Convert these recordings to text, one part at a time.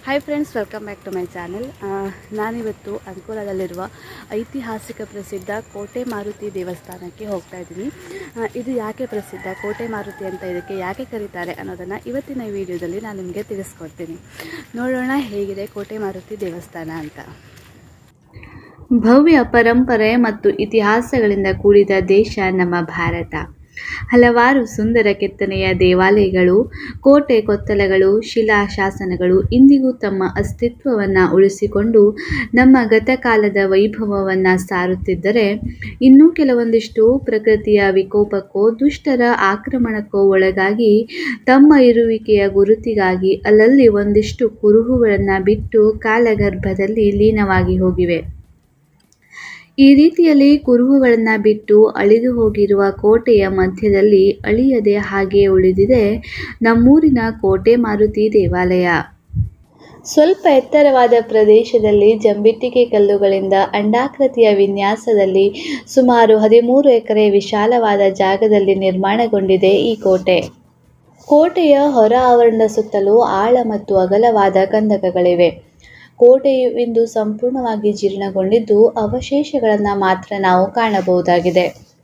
hi friends welcome back to my channel ನಾನಿವತ್ತು ಅಂಕೋಲಾದಲ್ಲಿರುವ ಐತಿಹಾಸಿಕ ಪ್ರಸಿದ್ಧ ಕೋಟೆ ಮಾರುತಿ ದೇವಸ್ಥಾನಕ್ಕೆ ಹೋಗ್ತಾ ಇದ್ದೀನಿ ಆ, ಇದು ಯಾಕೆ ಪ್ರಸಿದ್ಧ ಕೋಟೆ ಮಾರುತಿ ಅಂತ ಇದಕ್ಕೆ ಯಾಕೆ ಕರೀತಾರೆ ಅನ್ನೋದನ್ನು ಇವತ್ತಿನ ಈ ವಿಡಿಯೋದಲ್ಲಿ ನಾನು ನಿಮಗೆ ತಿಳಿಸ್ಕೊಡ್ತೀನಿ ನೋಡೋಣ ಹೇಗಿದೆ ಕೋಟೆ ಮಾರುತಿ ದೇವಸ್ಥಾನ ಅಂತ ಭವ್ಯ ಪರಂಪರೆ ಮತ್ತು ಇತಿಹಾಸಗಳಿಂದ ಕೂಡಿದ ದೇಶ ನಮ್ಮ ಭಾರತ ಹಲವಾರು ಸುಂದರ ಕೆತ್ತನೆಯ ದೇವಾಲಯಗಳು ಕೋಟೆ ಕೊತ್ತಲಗಳು ಶಿಲಾ ಶಾಸನಗಳು ಇಂದಿಗೂ ತಮ್ಮ ಅಸ್ತಿತ್ವವನ್ನು ಉಳಿಸಿಕೊಂಡು ನಮ್ಮ ಗತಕಾಲದ ವೈಭವವನ್ನು ಸಾರುತ್ತಿದ್ದರೆ ಇನ್ನೂ ಕೆಲವೊಂದಿಷ್ಟು ಪ್ರಕೃತಿಯ ವಿಕೋಪಕ್ಕೋ ದುಷ್ಟರ ಆಕ್ರಮಣಕ್ಕೋ ಒಳಗಾಗಿ ತಮ್ಮ ಇರುವಿಕೆಯ ಗುರುತಿಗಾಗಿ ಅಲ್ಲಲ್ಲಿ ಒಂದಿಷ್ಟು ಕುರುಹುಗಳನ್ನು ಬಿಟ್ಟು ಕಾಲಗರ್ಭದಲ್ಲಿ ಲೀನವಾಗಿ ಹೋಗಿವೆ ಈ ರೀತಿಯಲ್ಲಿ ಕುರುಹುಗಳನ್ನು ಬಿಟ್ಟು ಅಳಿದು ಹೋಗಿರುವ ಕೋಟೆಯ ಮಧ್ಯದಲ್ಲಿ ಅಳಿಯದೆ ಹಾಗೆ ಉಳಿದಿದೆ ನಮ್ಮೂರಿನ ಕೋಟೆ ಮಾರುತಿ ದೇವಾಲಯ ಸ್ವಲ್ಪ ಎತ್ತರವಾದ ಪ್ರದೇಶದಲ್ಲಿ ಜಂಬಿಟ್ಟಿಗೆ ಕಲ್ಲುಗಳಿಂದ ಅಂಡಾಕೃತಿಯ ವಿನ್ಯಾಸದಲ್ಲಿ ಸುಮಾರು ಹದಿಮೂರು ಎಕರೆ ವಿಶಾಲವಾದ ಜಾಗದಲ್ಲಿ ನಿರ್ಮಾಣಗೊಂಡಿದೆ ಈ ಕೋಟೆ ಕೋಟೆಯ ಹೊರ ಆವರಣದ ಸುತ್ತಲೂ ಆಳ ಮತ್ತು ಅಗಲವಾದ ಕಂದಕಗಳಿವೆ ಕೋಟೆಯು ಇಂದು ಸಂಪೂರ್ಣವಾಗಿ ಜೀರ್ಣಗೊಂಡಿದ್ದು ಅವಶೇಷಗಳನ್ನು ಮಾತ್ರ ನಾವು ಕಾಣಬಹುದಾಗಿದೆ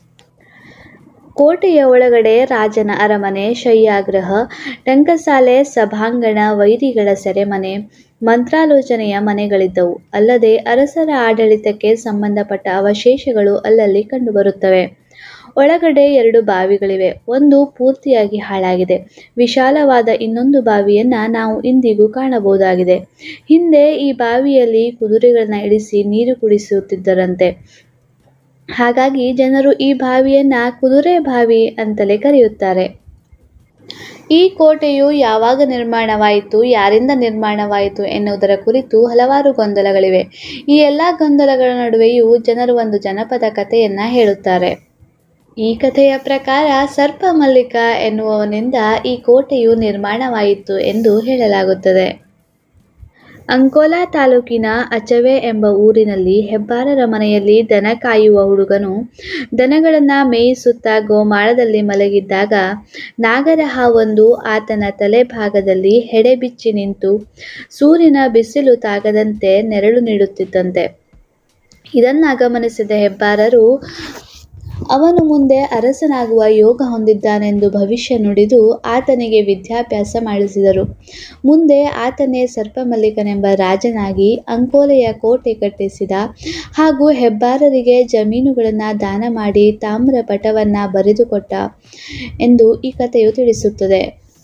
ಕೋಟೆಯ ಒಳಗಡೆ ರಾಜನ ಅರಮನೆ ಶಯ್ಯಾಗೃಹ ಟಂಕಸಾಲೆ ಸಭಾಂಗಣ ವೈರಿಗಳ ಸೆರೆಮನೆ ಮಂತ್ರಾಲೋಚನೆಯ ಮನೆಗಳಿದ್ದವು ಅಲ್ಲದೆ ಅರಸರ ಆಡಳಿತಕ್ಕೆ ಸಂಬಂಧಪಟ್ಟ ಅವಶೇಷಗಳು ಅಲ್ಲಲ್ಲಿ ಕಂಡುಬರುತ್ತವೆ ಒಳಗಡೆ ಎರಡು ಬಾವಿಗಳಿವೆ ಒಂದು ಪೂರ್ತಿಯಾಗಿ ಹಾಳಾಗಿದೆ ವಿಶಾಲವಾದ ಇನ್ನೊಂದು ಬಾವಿಯನ್ನು ನಾವು ಇಂದಿಗೂ ಕಾಣಬಹುದಾಗಿದೆ ಹಿಂದೆ ಈ ಬಾವಿಯಲ್ಲಿ ಕುದುರೆಗಳನ್ನ ಇಳಿಸಿ ನೀರು ಕುಡಿಸುತ್ತಿದ್ದರಂತೆ ಹಾಗಾಗಿ ಜನರು ಈ ಬಾವಿಯನ್ನ ಕುದುರೆ ಬಾವಿ ಅಂತಲೇ ಕರೆಯುತ್ತಾರೆ ಈ ಕೋಟೆಯು ಯಾವಾಗ ನಿರ್ಮಾಣವಾಯಿತು ಯಾರಿಂದ ನಿರ್ಮಾಣವಾಯಿತು ಎನ್ನುವುದರ ಕುರಿತು ಹಲವಾರು ಗೊಂದಲಗಳಿವೆ ಈ ಎಲ್ಲ ಗೊಂದಲಗಳ ನಡುವೆಯೂ ಜನರು ಒಂದು ಜನಪದ ಕಥೆಯನ್ನ ಹೇಳುತ್ತಾರೆ ಈ ಕಥೆಯ ಪ್ರಕಾರ ಸರ್ಪ ಮಲ್ಲಿಕ ಎನ್ನುವವನಿಂದ ಈ ಕೋಟೆಯು ನಿರ್ಮಾಣವಾಯಿತು ಎಂದು ಹೇಳಲಾಗುತ್ತದೆ ಅಂಕೋಲಾ ತಾಲೂಕಿನ ಅಚವೆ ಎಂಬ ಊರಿನಲ್ಲಿ ಹೆಬ್ಬಾರರ ಮನೆಯಲ್ಲಿ ದನ ಕಾಯುವ ಹುಡುಗನು ದನಗಳನ್ನು ಮೇಯಿಸುತ್ತಾ ಗೋಮಾಳದಲ್ಲಿ ಮಲಗಿದ್ದಾಗ ನಾಗರ ಹಾವೊಂದು ಆತನ ತಲೆ ಭಾಗದಲ್ಲಿ ಹೆಡೆಬಿಚ್ಚಿ ನಿಂತು ಸೂರ್ಯನ ಬಿಸಿಲು ತಾಗದಂತೆ ನೆರಳು ನೀಡುತ್ತಿದ್ದಂತೆ ಇದನ್ನು ಗಮನಿಸಿದ ಹೆಬ್ಬಾರರು ಅವನು ಮುಂದೆ ಅರಸನಾಗುವ ಯೋಗ ಹೊಂದಿದ್ದಾನೆಂದು ಭವಿಷ್ಯ ನುಡಿದು ಆತನಿಗೆ ವಿದ್ಯಾಭ್ಯಾಸ ಮಾಡಿಸಿದರು ಮುಂದೆ ಆತನೇ ಸರ್ಪಮಲ್ಲಿಕನೆಂಬ ರಾಜನಾಗಿ ಅಂಕೋಲೆಯ ಕೋಟೆ ಕಟ್ಟಿಸಿದ ಹಾಗೂ ಹೆಬ್ಬಾರರಿಗೆ ಜಮೀನುಗಳನ್ನು ದಾನ ಮಾಡಿ ತಾಮ್ರ ಪಟವನ್ನು ಬರೆದುಕೊಟ್ಟ ಎಂದು ಈ ಕಥೆಯು ತಿಳಿಸುತ್ತದೆ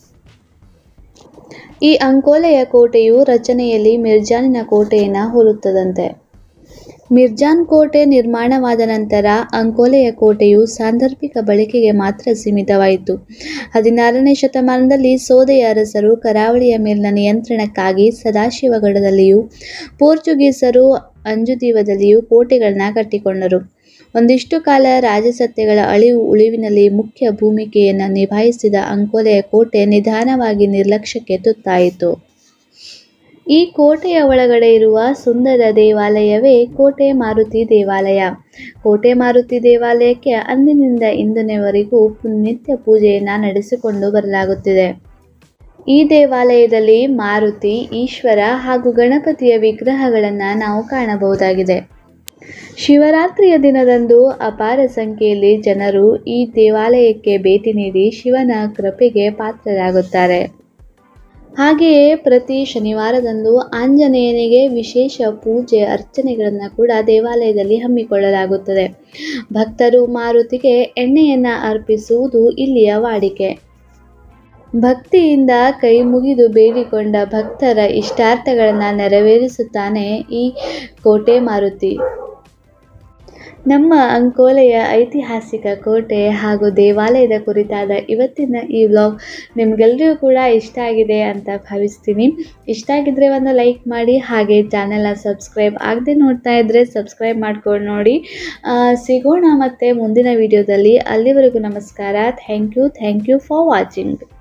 ಈ ಅಂಕೋಲೆಯ ಕೋಟೆಯು ರಚನೆಯಲ್ಲಿ ಮಿರ್ಜಾನಿನ ಕೋಟೆಯನ್ನು ಹೋಲುತ್ತದಂತೆ ಮಿರ್ಜಾನ್ ಕೋಟೆ ನಿರ್ಮಾಣವಾದ ನಂತರ ಅಂಕೋಲೆಯ ಕೋಟೆಯು ಸಾಂದರ್ಭಿಕ ಬಳಕೆಗೆ ಮಾತ್ರ ಸೀಮಿತವಾಯಿತು ಹದಿನಾರನೇ ಶತಮಾನದಲ್ಲಿ ಸೋದೆಯ ಅರಸರು ಕರಾವಳಿಯ ಮೇಲಿನ ನಿಯಂತ್ರಣಕ್ಕಾಗಿ ಸದಾಶಿವಗಢದಲ್ಲಿಯೂ ಪೋರ್ಚುಗೀಸರು ಅಂಜುದೀವದಲ್ಲಿಯೂ ಕೋಟೆಗಳನ್ನು ಕಟ್ಟಿಕೊಂಡರು ಒಂದಿಷ್ಟು ಕಾಲ ರಾಜಸತ್ತೆಗಳ ಅಳಿವು ಉಳಿವಿನಲ್ಲಿ ಮುಖ್ಯ ಭೂಮಿಕೆಯನ್ನು ನಿಭಾಯಿಸಿದ ಅಂಕೋಲೆಯ ಕೋಟೆ ನಿಧಾನವಾಗಿ ನಿರ್ಲಕ್ಷ್ಯಕ್ಕೆ ತುತ್ತಾಯಿತು ಈ ಕೋಟೆಯ ಒಳಗಡೆ ಇರುವ ಸುಂದರ ದೇವಾಲಯವೇ ಕೋಟೆ ಮಾರುತಿ ದೇವಾಲಯ ಕೋಟೆ ಮಾರುತಿ ದೇವಾಲಯಕ್ಕೆ ಅಂದಿನಿಂದ ಇಂದಿನವರೆಗೂ ನಿತ್ಯ ಪೂಜೆಯನ್ನು ನಡೆಸಿಕೊಂಡು ಬರಲಾಗುತ್ತಿದೆ ಈ ದೇವಾಲಯದಲ್ಲಿ ಮಾರುತಿ ಈಶ್ವರ ಹಾಗೂ ಗಣಪತಿಯ ವಿಗ್ರಹಗಳನ್ನು ನಾವು ಕಾಣಬಹುದಾಗಿದೆ ಶಿವರಾತ್ರಿಯ ದಿನದಂದು ಅಪಾರ ಸಂಖ್ಯೆಯಲ್ಲಿ ಜನರು ಈ ದೇವಾಲಯಕ್ಕೆ ಭೇಟಿ ನೀಡಿ ಶಿವನ ಕೃಪೆಗೆ ಪಾತ್ರರಾಗುತ್ತಾರೆ ಹಾಗೆಯೇ ಪ್ರತಿ ಶನಿವಾರದಂದು ಆಂಜನೇಯನಿಗೆ ವಿಶೇಷ ಪೂಜೆ ಅರ್ಚನೆಗಳನ್ನು ಕೂಡ ದೇವಾಲಯದಲ್ಲಿ ಹಮ್ಮಿಕೊಳ್ಳಲಾಗುತ್ತದೆ ಭಕ್ತರು ಮಾರುತಿಗೆ ಎಣ್ಣೆಯನ್ನು ಅರ್ಪಿಸುವುದು ಇಲ್ಲಿಯ ವಾಡಿಕೆ ಭಕ್ತಿಯಿಂದ ಕೈ ಮುಗಿದು ಬೇಡಿಕೊಂಡ ಭಕ್ತರ ಇಷ್ಟಾರ್ಥಗಳನ್ನು ನೆರವೇರಿಸುತ್ತಾನೆ ಈ ಕೋಟೆ ಮಾರುತಿ ನಮ್ಮ ಅಂಕೋಲೆಯ ಐತಿಹಾಸಿಕ ಕೋಟೆ ಹಾಗೂ ದೇವಾಲಯದ ಕುರಿತಾದ ಇವತ್ತಿನ ಈ ವ್ಲಾಗ್ ನಿಮಗೆಲ್ಲರಿಗೂ ಕೂಡ ಇಷ್ಟ ಆಗಿದೆ ಅಂತ ಭಾವಿಸ್ತೀನಿ ಇಷ್ಟ ಆಗಿದ್ರೆ ಒಂದು ಲೈಕ್ ಮಾಡಿ ಹಾಗೆ ಚಾನೆಲ್ನ ಸಬ್ಸ್ಕ್ರೈಬ್ ಆಗದೆ ನೋಡ್ತಾ ಇದ್ದರೆ ಸಬ್ಸ್ಕ್ರೈಬ್ ಮಾಡ್ಕೊಂಡು ನೋಡಿ ಆ, ಸಿಗೋಣ ಮತ್ತೆ ಮುಂದಿನ ವಿಡಿಯೋದಲ್ಲಿ ಅಲ್ಲಿವರೆಗೂ ನಮಸ್ಕಾರ thank you thank you for watching